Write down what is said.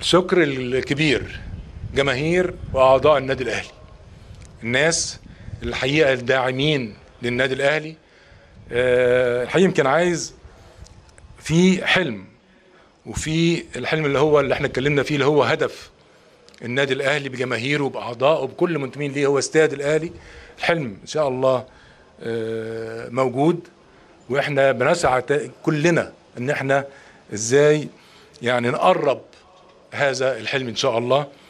الشكر الكبير جماهير واعضاء النادي الاهلي الناس الحقيقه الداعمين للنادي الاهلي آه، الحقيقه يمكن عايز في حلم وفي الحلم اللي هو اللي احنا اتكلمنا فيه اللي هو هدف النادي الاهلي بجماهيره باعضائه بكل منتمين ليه هو استاد الاهلي الحلم ان شاء الله آه، موجود واحنا بنسعى تا- كلنا ان احنا ازاي يعني نقرب هذا الحلم ان شاء الله